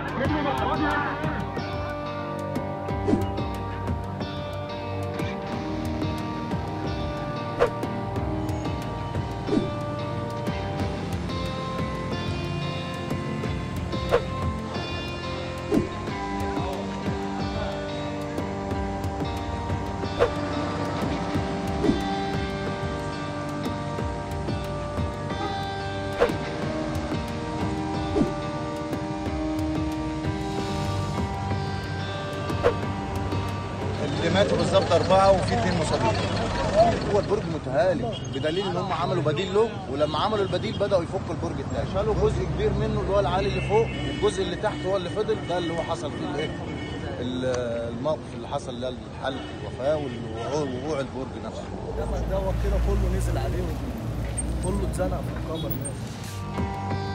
اللي ماتوا بالظبط أربعة وفي اثنين مصابين هو البرج متهالك بدليل ان هم عملوا بديل له ولما عملوا البديل بداوا يفكوا البرج الثاني شالوا جزء كبير منه اللي هو العالي اللي فوق والجزء اللي تحت هو اللي فضل ده اللي هو حصل فيه الايه ال- الموقف اللي حصل اللي هو حاله الوفاه والوقوع وقوع البرج نفسه الجمل دوت كده كله نزل عليه كله اتزنق في الكاميرا